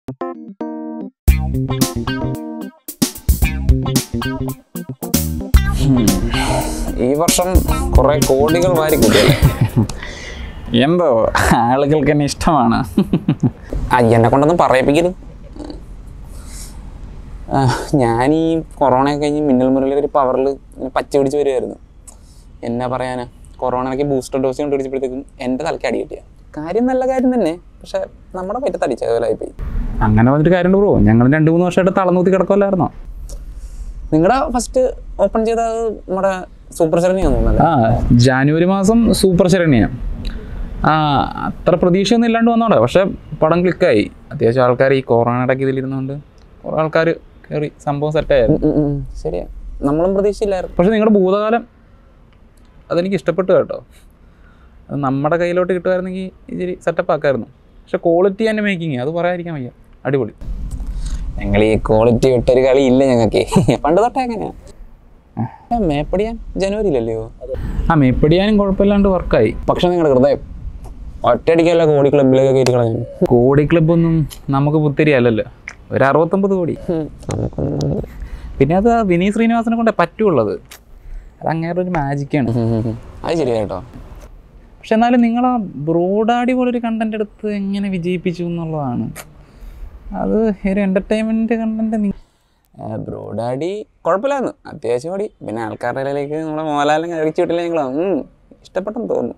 ഈ വർഷം കുറെ കോടികൾ വാരി കൂട്ടിയല്ലേ എന്തോ ആളുകൾക്ക് എന്നെ ഇഷ്ടമാണ് ആ എന്നെ കൊണ്ടൊന്നും പറയിപ്പിക്കരുത് ആ, ഞാൻ ഈ കൊറോണയൊക്കെ കഴിഞ്ഞ് മിന്നൽ മുരളിയുടെ ഒരു പവറിൽ പച്ച പിടിച്ച് വരുമായിരുന്നു എന്നാ പറയാനാ കൊറോണയ്ക്ക് ബൂസ്റ്റർ ഡോസ് കൊണ്ട് പിടിച്ചപ്പോഴത്തേക്കും എൻ്റെ തലയ്ക്ക് അടി കിട്ടിയ കാര്യം നല്ല കാര്യം തന്നെ പക്ഷെ നമ്മുടെ പറ്റത്ത് അടിച്ച പോയി അങ്ങനെ വന്നിട്ട് കാര്യമുണ്ട് ബ്രോ ഞങ്ങൾ രണ്ട് മൂന്ന് വർഷമായിട്ട് തളർന്നൂത്തി കിടക്കുമല്ലായിരുന്നോ നിങ്ങളുടെ ഫസ്റ്റ് ഓപ്പൺ ചെയ്ത നമ്മുടെ സൂപ്പർ ശരണിയാന്ന് തോന്നുന്നല്ലേ ആ ജാനുവരി മാസം സൂപ്പർ ശരണ്യാണ് ആ അത്ര പ്രതീക്ഷയൊന്നും ഇല്ലാണ്ട് വന്നോടെ പക്ഷെ പടം ക്ലിക്കായി അത്യാവശ്യം ആൾക്കാർ ഈ കൊറോണയുടെ ഒക്കെ ഇതിലിരുന്നുകൊണ്ട് കുറേ ആൾക്കാർ കയറി സംഭവം സെറ്റായിരുന്നു ഉം, ഉം, ഉം. ശരിയാ നമ്മളും പ്രതീക്ഷയില്ലായിരുന്നു പക്ഷെ നിങ്ങളുടെ ഭൂതകാലം അതെനിക്ക് ഇഷ്ടപ്പെട്ടു കേട്ടോ അത് നമ്മുടെ കയ്യിലോട്ട് കിട്ടുമായിരുന്നെങ്കിൽ ഇച്ചിരി സെറ്റപ്പ് ആക്കായിരുന്നു പക്ഷെ ക്വാളിറ്റി ആൻഡ് മേക്കിങ് അത് പറയാതിരിക്കാൻ വയ്യ അടിപൊളി ഞങ്ങൾ ഈ ക്വാളിറ്റി വിട്ടൊരു കളി ഇല്ല ഞങ്ങൾക്ക് പണ്ട് തൊട്ടേ എങ്ങനെയാ ആ, മേപ്പടിയാൻ ജനുവരിയിലല്ലയോ ആ മേപ്പടിയാനും കുഴപ്പമില്ലാണ്ട് വർക്കായി പക്ഷെ നിങ്ങളുടെ ഹൃദയം ഒറ്റയടിക്കല്ല കോടി ക്ലബിലൊക്കെ കയറ്റി കളഞ്ഞു കോടി ക്ലബ്ബൊന്നും നമുക്ക് പുത്തിരി അല്ലല്ലോ ഒരു അറുപത്തൊമ്പത് കോടി നമുക്കൊന്നും പിന്നെ അത് ആ വിനീത് ശ്രീനിവാസനെ കൊണ്ടേ പറ്റുള്ളത് അത് അങ്ങേറെ ഒരു മാജിക്കാണ് അത് ശരിയാ കേട്ടോ പക്ഷെ എന്നാലും നിങ്ങൾ ആ ബ്രോഡാഡി പോലൊരു കണ്ടന്റ് എടുത്ത് എങ്ങനെ വിജയിപ്പിച്ചു എന്നുള്ളതാണ് അത് ഒരു എൻ്റർടൈൻമെൻറ്റ് കണ്ടന്റ് ബ്രോ ഡാഡി കുഴപ്പമില്ലായിരുന്നു അത്യാവശ്യം കൂടി പിന്നെ ആൾക്കാരുടെ ഇടയിലേക്ക് നമ്മുടെ മോഹൻലാലിനെ കഴിച്ചു വിട്ടില്ല ഞങ്ങൾ ഇഷ്ടപ്പെട്ടെന്ന് തോന്നുന്നു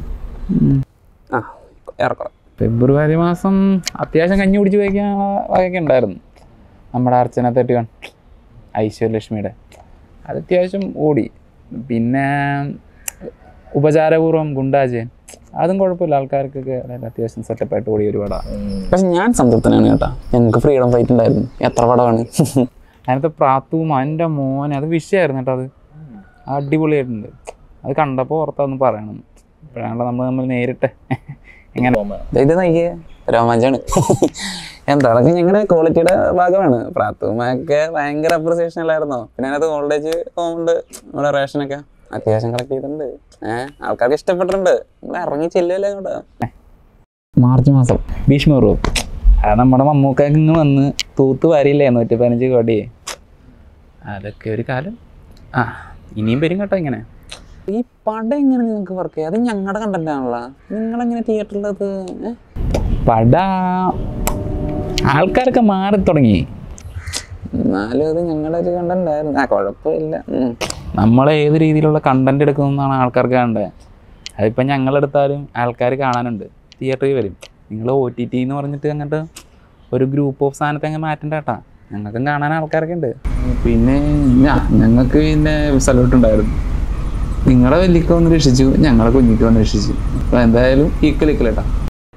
ആ ഏറെക്കുറെ ഫെബ്രുവരി മാസം അത്യാവശ്യം കഞ്ഞി കുടിച്ച് കഴിക്കാൻ വകയൊക്കെ ഉണ്ടായിരുന്നു നമ്മുടെ അർച്ചന തേർട്ടി വൺ ഐശ്വര്യലക്ഷ്മിയുടെ അത് അത്യാവശ്യം ഓടി പിന്നെ ഉപചാരപൂർവ്വം ഗുണ്ടാജയൻ അതും കുഴപ്പമില്ല ആൾക്കാർക്കൊക്കെ അതായത് അത്യാവശ്യം സെറ്റപ്പായിട്ട് ഓടിയ ഒരു പടമാണ് പക്ഷെ ഞാൻ സംതൃപ്തനാണ് കേട്ടോ ഞങ്ങൾക്ക് ഫ്രീഡം ഫൈറ്റ് ഉണ്ടായിരുന്നു എത്ര പടമാണ് അതിനകത്ത് പ്രാത്തുവും എൻ്റെ മോനെ അത് വിഷയമായിരുന്നു കേട്ടോ അത് അടിപൊളിയായിട്ടുണ്ട് അത് കണ്ടപ്പോൾ ഓർത്തൊന്ന് പറയണം ഇപ്പോഴാണല്ലോ നമ്മൾ നമ്മൾ നേരിട്ട് എങ്ങനെ ഇത് നോക്കിയേ രോമാഞ്ചാണ് എന്താ അതൊക്കെ ഞങ്ങളുടെ ക്വാളിറ്റിയുടെ ഭാഗമാണ് പ്രാത്തുമൊക്കെ ഭയങ്കര അപ്രിസിയേഷൻ അല്ലായിരുന്നോ പിന്നെ അതിനകത്ത് ഓൾഡേജ് ഹോമുണ്ട് നമ്മുടെ റേഷനൊക്കെ അത്യാവശ്യം കളക്ട് ചെയ്തിട്ടുണ്ട് ഏഹ് ആൾക്കാർക്ക് ഇഷ്ടപ്പെട്ടിട്ടുണ്ട് നമ്മൾ ഇറങ്ങി ചെല്ലുമല്ലേ അങ്ങോട്ട് മാർച്ച് മാസം ഭീഷ്മപൂർവ്വം അത് നമ്മുടെ മമ്മൂക്കൊക്കെ ഇങ്ങ് വന്ന് തൂത്ത് വരില്ലേ നൂറ്റി പതിനഞ്ച് കോടി അതൊക്കെ ഒരു കാലം ആ ഇനിയും വരും കേട്ടോ ഇങ്ങനെ ഈ പടം എങ്ങനെ നിങ്ങൾക്ക് വർക്ക് ചെയ്യാം അത് ഞങ്ങളുടെ കണ്ടന്റ് ആണല്ലോ നിങ്ങളെങ്ങനെ തിയേറ്ററിലത് പട ആൾക്കാരൊക്കെ മാറി തുടങ്ങി എന്നാലും അത് ഞങ്ങളുടെ ഒരു കണ്ടന്റ് ആയിരുന്നു ആ കുഴപ്പമില്ല ഉം. നമ്മൾ ഏത് രീതിയിലുള്ള കണ്ടന്റ് എടുക്കുന്നതാണ് ആൾക്കാർക്ക് കാണേണ്ടത് അതിപ്പോൾ ഞങ്ങളെടുത്താലും ആൾക്കാർ കാണാനുണ്ട് തിയേറ്ററിൽ വരും നിങ്ങൾ ഒ ടി ടി എന്ന് പറഞ്ഞിട്ട് അങ്ങോട്ട് ഒരു ഗ്രൂപ്പ് ഓഫ് സാധനത്തെ അങ്ങ് മാറ്റണ്ട കേട്ടാ ഞങ്ങൾക്കും കാണാൻ ആൾക്കാരൊക്കെ ഉണ്ട് പിന്നെ ഞങ്ങൾക്ക് പിന്നെ സല്യൂട്ട് ഉണ്ടായിരുന്നു നിങ്ങളെ വലിക്ക് ഒന്ന് രക്ഷിച്ചു ഞങ്ങളെ കുഞ്ഞിക്ക് ഒന്ന് രക്ഷിച്ചു അപ്പോൾ എന്തായാലും ഈക്വൽ ഈക്വൽ കേട്ടാ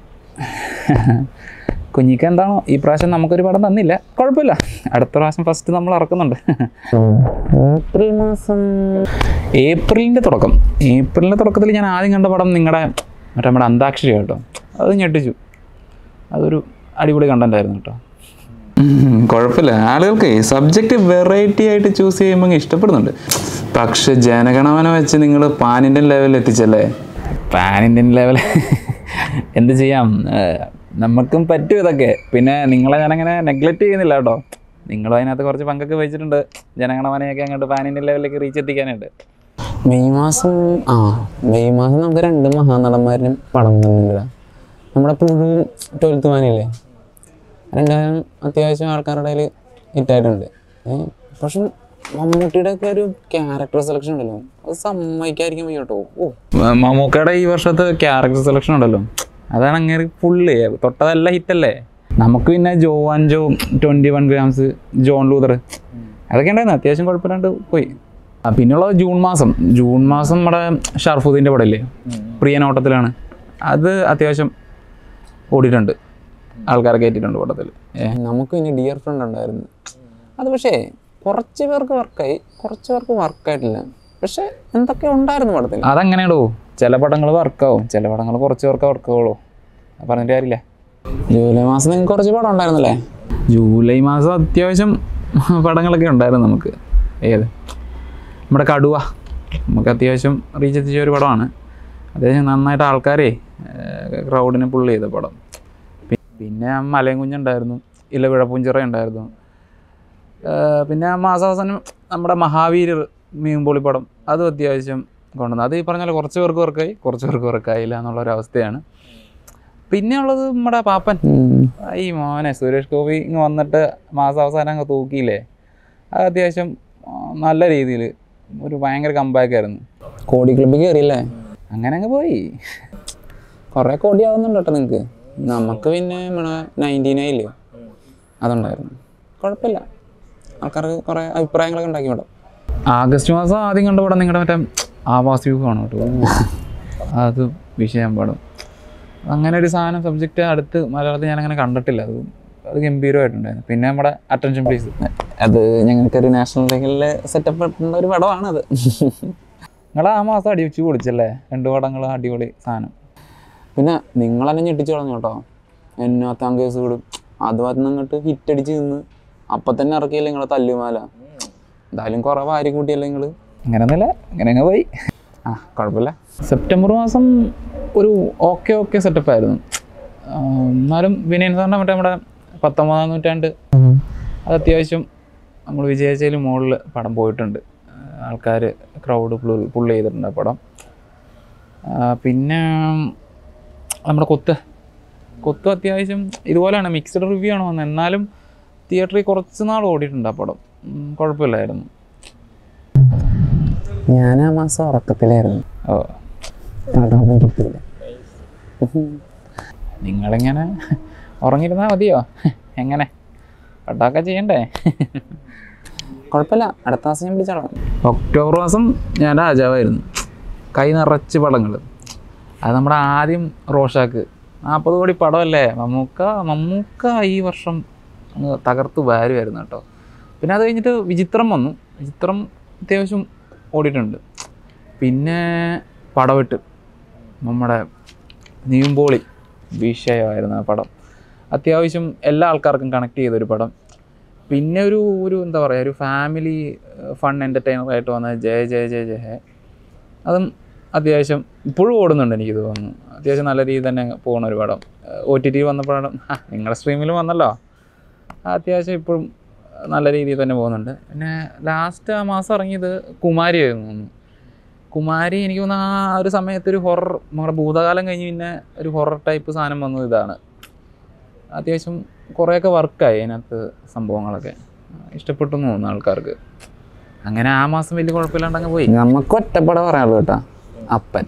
കുഞ്ഞിക്ക് എന്താണോ ഈ പ്രാവശ്യം നമുക്കൊരു പടം തന്നില്ല കുഴപ്പമില്ല അടുത്ത പ്രാവശ്യം ഫസ്റ്റ് നമ്മൾ ഇറക്കുന്നുണ്ട് ഏപ്രിൽ മാസം ഏപ്രിലിൻ്റെ തുടക്കം ഏപ്രിലിൻ്റെ തുടക്കത്തിൽ ഞാൻ ആദ്യം കണ്ട പടം നിങ്ങളുടെ മറ്റേ നമ്മുടെ അന്താക്ഷരി കേട്ടോ അത് ഞെട്ടിച്ചു അതൊരു അടിപൊളി കണ്ടന്റ് ആയിരുന്നു കേട്ടോ കുഴപ്പമില്ല ആളുകൾക്ക് സബ്ജക്റ്റ് വെറൈറ്റി ആയിട്ട് ചൂസ് ചെയ്യുമ്പോൾ ഇഷ്ടപ്പെടുന്നുണ്ട് പക്ഷെ ജനഗണമന വെച്ച് നിങ്ങൾ പാൻ ഇന്ത്യൻ ലെവലിൽ എത്തിച്ചല്ലേ പാൻ ഇന്ത്യൻ ലെവൽ എന്ത് ചെയ്യാം ഏഹ് നമുക്കും പറ്റും ഇതൊക്കെ പിന്നെ നിങ്ങളെ ഞാനങ്ങനെ നെഗ്ലക്റ്റ് ചെയ്യുന്നില്ല കേട്ടോ നിങ്ങളും അതിനകത്ത് കുറച്ച് പങ്കൊക്കെ വഹിച്ചിട്ടുണ്ട് ജനഗണമനയൊക്കെ അങ്ങോട്ട് പാൻ ഇന്ത്യൻ ലെവലിലേക്ക് റീച്ച് എത്തിക്കാനായിട്ട് മെയ് മാസം ആ മെയ് മാസം നമുക്ക് രണ്ട് മഹാനടന്മാരും പടം തന്നില്ല നമ്മുടെ പുഴു ട്വൽത്ത് മാനില്ലേ രണ്ടായിരം അത്യാവശ്യം ആൾക്കാരുടെ ഇടയിൽ ഹിറ്റായിട്ടുണ്ട് ഏഹ് പക്ഷെ മമ്മൂട്ടിയുടെ ഒക്കെ ഒരു ക്യാരക്ടർ സെലക്ഷൻ ഉണ്ടല്ലോ അത് സമ്മതിക്കാതിരിക്കാൻ വയ്യ കേട്ടോ ഓ മ- മമ്മൂക്കയുടെ ഈ വർഷത്തെ ക്യാരക്ടർ സെലക്ഷൻ ഉണ്ടല്ലോ അതാണ് അങ്ങനെ ഫുള്ള് തൊട്ടതല്ല ഹിറ്റല്ലേ നമുക്ക് പിന്നെ Jo and Jo twenty one grams John Luther അതൊക്കെ ഉണ്ടായിരുന്നു അത്യാവശ്യം കുഴപ്പമില്ലാണ്ട് പോയി ആ പിന്നെയുള്ളത് ജൂൺ മാസം ജൂൺ മാസം നമ്മുടെ ഷർഫുദ്ദീൻ്റെ പടമില്ലേ പ്രിയനോട്ടത്തിലാണ് അത് അത്യാവശ്യം ഓടിയിട്ടുണ്ട് ആൾക്കാരെ കയറ്റിയിട്ടുണ്ട് പടത്തിൽ ഏ നമുക്ക് പിന്നെ ഡിയർ ഫ്രണ്ട് ഉണ്ടായിരുന്നു അത് പക്ഷേ കുറച്ച് പേർക്ക് വർക്കായി കുറച്ച് പേർക്ക് വർക്കായിട്ടില്ല പക്ഷെ എന്തൊക്കെ ഉണ്ടായിരുന്നു പടത്തിൽ അതങ്ങനെയാണോ ചില പടങ്ങൾ വർക്കാവും ചില പടങ്ങൾ കുറച്ച് പേർക്ക് വർക്കാവുള്ളൂ പറഞ്ഞിട്ട് കാര്യമില്ല ജൂലൈ മാസം നിങ്ങൾക്ക് കുറച്ച് പടം ഉണ്ടായിരുന്നല്ലേ ജൂലൈ മാസം അത്യാവശ്യം പടങ്ങളൊക്കെ ഉണ്ടായിരുന്നു നമുക്ക് ഏത് നമ്മുടെ കടുവ നമുക്ക് അത്യാവശ്യം റീച്ച് എത്തിച്ച ഒരു പടമാണ് അത്യാവശ്യം നന്നായിട്ട് ആൾക്കാരെ ക്രൗഡിനെ പുള്ള് ചെയ്ത പടം പി- പിന്നെ മലയും കുഞ്ഞുണ്ടായിരുന്നു ഇലവിഴ പുഞ്ചിറ ഉണ്ടായിരുന്നു ആ, പിന്നെ മാസാവസാനം നമ്മുടെ മഹാവീരർ മീൻപൊളി പടം അതും അത്യാവശ്യം കൊണ്ടുവന്നു അത് ഈ പറഞ്ഞ പോലെ കുറച്ച് പേർക്ക് വർക്കായി കുറച്ച് പേർക്ക് വർക്കായില്ല എന്നുള്ള ഒരു അവസ്ഥയാണ് പിന്നെ ഉള്ളത് നമ്മുടെ പാപ്പൻ ഈ മോനെ സുരേഷ് ഗോപി ഇങ്ങ് വന്നിട്ട് മാസാവസാനം അങ്ങ് തൂക്കിയില്ലേ അത് അത്യാവശ്യം ആ, നല്ല രീതിയിൽ ഒരു ഭയങ്കര കമ്പാക്ക് ആയിരുന്നു കോടി ക്ലബ്ബ് കയറിയില്ലേ അങ്ങനെ അങ്ങ് പോയി കുറേ കോടി ആവുന്നുണ്ട് കേട്ടോ നിങ്ങൾക്ക് നമുക്ക് പിന്നെ നമ്മുടെ നയൻറ്റി നൈനില് അതുണ്ടായിരുന്നു കുഴപ്പമില്ല ആൾക്കാർക്ക് കുറേ അഭിപ്രായങ്ങളൊക്കെ ഉണ്ടാക്കി വിടാം ആഗസ്റ്റ് മാസം ആദ്യം കണ്ട പടം നിങ്ങളുടെ മറ്റേ ആവാസ് വ്യൂ ആണ് കേട്ടോ അത് വിഷയം പടം അങ്ങനെ ഒരു സാധനം സബ്ജക്റ്റ് അടുത്ത് മലയാളത്തിൽ ഞാൻ അങ്ങനെ കണ്ടിട്ടില്ല അത് അത് ഗംഭീരമായിട്ടുണ്ടായിരുന്നു പിന്നെ നമ്മുടെ അറ്റൻഷൻ പ്ലീസ് അത് ഞങ്ങൾക്കൊരു നാഷണൽ ലെവലിൽ സെറ്റപ്പ് ഇട്ടുള്ള ഒരു പടമാണത് നിങ്ങൾ ആ മാസം അടിവെച്ച് പൊളിച്ചല്ലേ രണ്ട് പടങ്ങൾ അടിപൊളി സാധനം പിന്നെ നിങ്ങളെന്നെ ഞെട്ടിച്ചു കളഞ്ഞു കേട്ടോ എന്നാത്താം കേസ് വിടും അത് വന്ന് അങ്ങോട്ട് ഹിറ്റ് അടിച്ച് നിന്ന് അപ്പം തന്നെ ഇറക്കിയല്ലേ നിങ്ങളെ തല്ലുമാല എന്തായാലും കുറേ വാരി കൂട്ടിയല്ലേ നിങ്ങൾ അങ്ങനെയൊന്നുമില്ല അങ്ങനെ അങ്ങ് പോയി ആ കുഴപ്പമില്ല സെപ്റ്റംബർ മാസം ഒരു ഓക്കെ ഓക്കെ സെറ്റപ്പ് ആയിരുന്നു ആ, എന്നാലും വിനയൻ സാറിൻ്റെ മറ്റേ നമ്മുടെ പത്തൊമ്പതാം നൂറ്റാണ്ട് അത് അത്യാവശ്യം നമ്മൾ വിജയിച്ചതിൽ മുകളിൽ പടം പോയിട്ടുണ്ട് ആൾക്കാർ ക്രൗഡ് പുൾ പുള്ള് ചെയ്തിട്ടുണ്ട് ആ പടം ആ, പിന്നെ നമ്മുടെ കൊത്ത് കൊത്ത് അത്യാവശ്യം ഇതുപോലെയാണ് മിക്സഡ് റിവ്യൂ ആണ് വന്നത് എന്നാലും തിയേറ്ററിൽ കുറച്ച് നാൾ ഓടിയിട്ടുണ്ട് ആ പടം ഉം, കുഴപ്പമില്ലായിരുന്നു ഞാൻ ആ മാസം ഉറക്കത്തിലായിരുന്നു ഓ പടമൊന്നും കിട്ടിയില്ല നിങ്ങളിങ്ങനെ ഉറങ്ങിയിരുന്നാൽ മതിയോ എങ്ങനെ പട്ടാക്ക ചെയ്യണ്ടേ കുഴപ്പമില്ല അടുത്ത മാസം ഞാൻ പിടിച്ചോളാം ഒക്ടോബർ മാസം ഞാൻ രാജാവായിരുന്നു കൈ നിറച്ച് പടങ്ങൾ അത് നമ്മുടെ ആദ്യം റോഷാക്ക് നാൽപ്പത് കോടി പടമല്ലേ മമ്മൂക്ക മമ്മൂക്ക ഈ വർഷം അങ്ങ് തകർത്ത് വാരുമായിരുന്നു കേട്ടോ പിന്നെ അത് കഴിഞ്ഞിട്ട് വിചിത്രം വന്നു വിചിത്രം അത്യാവശ്യം ഓടിയിട്ടുണ്ട് പിന്നെ പടവെട്ട് നമ്മുടെ നീമ്പോളി വിഷയമായിരുന്നു ആ പടം അത്യാവശ്യം എല്ലാ ആൾക്കാർക്കും കണക്ട് ചെയ്തൊരു പടം പിന്നെ ഒരു ഒരു എന്താ പറയുക ഒരു ഫാമിലി ഫൺ എൻ്റർടൈനർ ആയിട്ട് വന്ന ജയ ജയ ജയ ജയ അതും അത്യാവശ്യം ഇപ്പോഴും ഓടുന്നുണ്ട് എനിക്ക് തോന്നുന്നു അത്യാവശ്യം നല്ല രീതിയിൽ തന്നെ പോകുന്ന ഒരു പടം ഒ ടി ടി വന്നപ്പോഴാണ് ആ, നിങ്ങളുടെ സ്ട്രീമിലും വന്നല്ലോ അത്യാവശ്യം ഇപ്പോഴും നല്ല രീതിയിൽ തന്നെ പോകുന്നുണ്ട് പിന്നെ ലാസ്റ്റ് ആ മാസം ഇറങ്ങിയത് കുമാരി ആയിരുന്നു തോന്നുന്നു കുമാരി എനിക്ക് തോന്നുന്നു ആ ഒരു സമയത്ത് ഒരു ഹൊറർ നമ്മുടെ ഭൂതകാലം കഴിഞ്ഞ് പിന്നെ ഒരു ഹൊറർ ടൈപ്പ് സാധനം വന്നത് ഇതാണ് അത്യാവശ്യം കുറേയൊക്കെ വർക്കായി അതിനകത്ത് സംഭവങ്ങളൊക്കെ ഇഷ്ടപ്പെട്ടു എന്ന് തോന്നുന്നു ആൾക്കാർക്ക് അങ്ങനെ ആ മാസം വലിയ കുഴപ്പമില്ലാണ്ട് അങ്ങ് പോയി നമുക്ക് ഒറ്റപ്പട പറയാനുള്ളൂ കേട്ടോ അപ്പൻ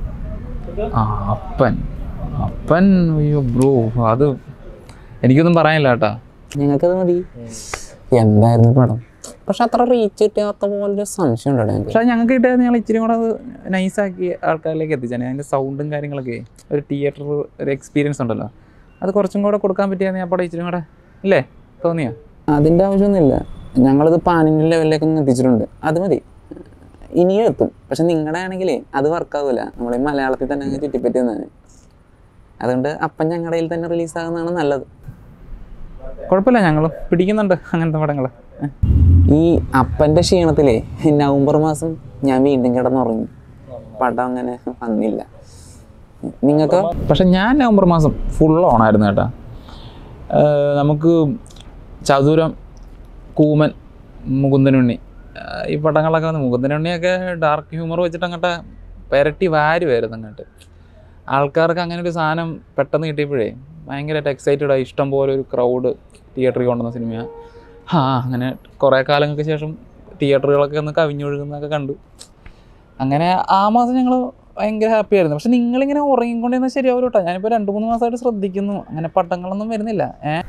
ആ അപ്പൻ അപ്പൻ അയ്യോ ബ്രോ അത് എനിക്കൊന്നും പറയാനില്ല കേട്ടാ ഞങ്ങൾക്കത് മതി എന്തായിരുന്നു പടം പക്ഷെ അത്ര റീച്ച് കിട്ടാത്ത പോലൊരു സംശയം ഉണ്ടോ ഞങ്ങൾക്ക് പക്ഷെ ഞങ്ങൾക്ക് കിട്ടിയത് ഞങ്ങൾ ഇച്ചിരി കൂടെ അത് നൈസാക്കി ആൾക്കാരിലേക്ക് എത്തിച്ചാൽ അതിൻ്റെ സൗണ്ടും കാര്യങ്ങളൊക്കെ ഒരു തിയേറ്റർ ഒരു എക്സ്പീരിയൻസ് ഉണ്ടല്ലോ അത് കുറച്ചും കൂടെ കൊടുക്കാൻ പറ്റിയാൽ ഞാൻ പടം ഇച്ചിരി കൂടെ ഇല്ലേ തോന്നിയോ അതിൻ്റെ ആവശ്യമൊന്നുമില്ല ഞങ്ങളിത് പാനിൻ്റെ ലെവലിലേക്ക് ഒന്ന് എത്തിച്ചിട്ടുണ്ട് അത് മതി ഇനിയും എത്തും പക്ഷെ നിങ്ങളുടെ ആണെങ്കിലേ അത് വർക്കാവില്ല നമ്മൾ ഈ മലയാളത്തിൽ തന്നെ അങ്ങ് ചുറ്റിപ്പറ്റി വന്നതാണ് അതുകൊണ്ട് അപ്പം ഞങ്ങളുടെ കയ്യിൽ തന്നെ റിലീസാകുന്നതാണ് നല്ലത് കുഴപ്പമില്ല ഞങ്ങൾ പിടിക്കുന്നുണ്ട് അങ്ങനത്തെ പടങ്ങൾ ഈ അപ്പൻ്റെ ക്ഷീണത്തിലേ നവംബർ മാസം ഞാൻ വീണ്ടും കിടന്നുറങ്ങി പടം അങ്ങനെ വന്നില്ല നിങ്ങൾക്ക് പക്ഷെ ഞാൻ നവംബർ മാസം ഫുൾ ഓണായിരുന്നു കേട്ടോ ഏഹ് നമുക്ക് ചതുരം കൂമൻ മുകുന്ദനുണ്ണി ഏഹ് ഈ പടങ്ങളൊക്കെ വന്ന് മുകുന്ദനുണ്ണിയൊക്കെ ഡാർക്ക് ഹ്യൂമർ വെച്ചിട്ട് അങ്ങോട്ട് പെരട്ടി വാരുമായിരുന്നു അങ്ങോട്ട് ആൾക്കാർക്ക് അങ്ങനെ ഒരു സാധനം പെട്ടെന്ന് കിട്ടിയപ്പോഴേ ഭയങ്കരമായിട്ട് എക്സൈറ്റഡ് ആയി ഇഷ്ടം പോലെ ഒരു ക്രൗഡ് തിയേറ്ററിൽ കൊണ്ടുവന്ന സിനിമ ആ അങ്ങനെ കുറേ കാലങ്ങൾക്ക് ശേഷം തിയേറ്ററുകളൊക്കെ ഒന്ന് കവിഞ്ഞൊഴുകുന്നതൊക്കെ കണ്ടു അങ്ങനെ ആ മാസം ഞങ്ങൾ ഭയങ്കര ഹാപ്പി ആയിരുന്നു പക്ഷെ നിങ്ങളിങ്ങനെ ഉറങ്ങിക്കൊണ്ടിരുന്നാൽ ശരിയാവില്ല കേട്ടോ ഞാനിപ്പോൾ രണ്ട് മൂന്ന് മാസമായിട്ട് ശ്രദ്ധിക്കുന്നു അങ്ങനെ പട്ടങ്ങളൊന്നും വരുന്നില്ല ഏഹ്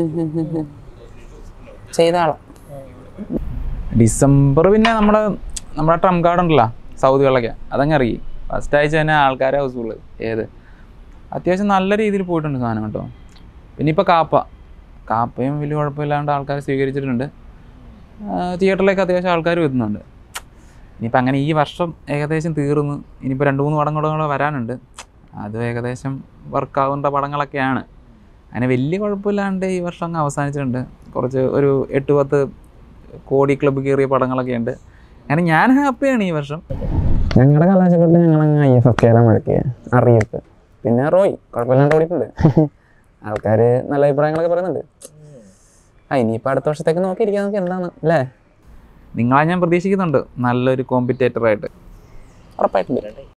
ചെയ്താളാം ഡിസംബർ പിന്നെ നമ്മുടെ നമ്മുടെ ട്രം കാർഡ് ഉണ്ടല്ലോ സൗദികളിലൊക്കെ അതങ്ങ് ഇറങ്ങി ഫസ്റ്റ് ആഴ്ച തന്നെ ആൾക്കാരെ ഹൗസ്ഫുള്ള് ഏത് അത്യാവശ്യം നല്ല രീതിയിൽ പോയിട്ടുണ്ട് സാധനം കേട്ടോ പിന്നെ ഇപ്പോൾ കാപ്പ കാപ്പയും വലിയ കുഴപ്പമില്ലാണ്ട് ആൾക്കാർ സ്വീകരിച്ചിട്ടുണ്ട് തിയേറ്ററിലേക്ക് അത്യാവശ്യം ആൾക്കാർ വരുന്നുണ്ട് ഇനിയിപ്പോൾ അങ്ങനെ ഈ വർഷം ഏകദേശം തീർന്നു ഇനിയിപ്പോൾ രണ്ട് മൂന്ന് പടം കൂടെ കൂടെ വരാനുണ്ട് അത് ഏകദേശം വർക്കാവേണ്ട പടങ്ങളൊക്കെയാണ് അങ്ങനെ വലിയ കുഴപ്പമില്ലാണ്ട് ഈ വർഷം അങ്ങ് അവസാനിച്ചിട്ടുണ്ട് കുറച്ച് ഒരു എട്ട് പത്ത് കോടി ക്ലബ്ബ് കയറിയ പടങ്ങളൊക്കെ ഉണ്ട് അങ്ങനെ ഞാൻ ഹാപ്പിയാണ് ഈ വർഷം ഞങ്ങളുടെ കലാശപ്പെട്ട് ഞങ്ങൾ അങ്ങ് ഐ എഫ് എഫ് കെയിലാണ് മുഴക്കിയ അറിയിപ്പ് പിന്നെ റോയ് കുഴപ്പമില്ലാണ്ട് ഓടിയിട്ടുണ്ട് ആൾക്കാർ നല്ല അഭിപ്രായങ്ങളൊക്കെ പറയുന്നുണ്ട് ആ ഇനിയിപ്പോൾ അടുത്ത വർഷത്തേക്ക് നോക്കിയിരിക്കാൻ നമുക്ക് എന്താണ് അല്ലേ നിങ്ങളെ ഞാൻ പ്രതീക്ഷിക്കുന്നുണ്ട് നല്ലൊരു കോമ്പറ്റേറ്ററായിട്ട് ഉറപ്പായിട്ടും വരട്ടെ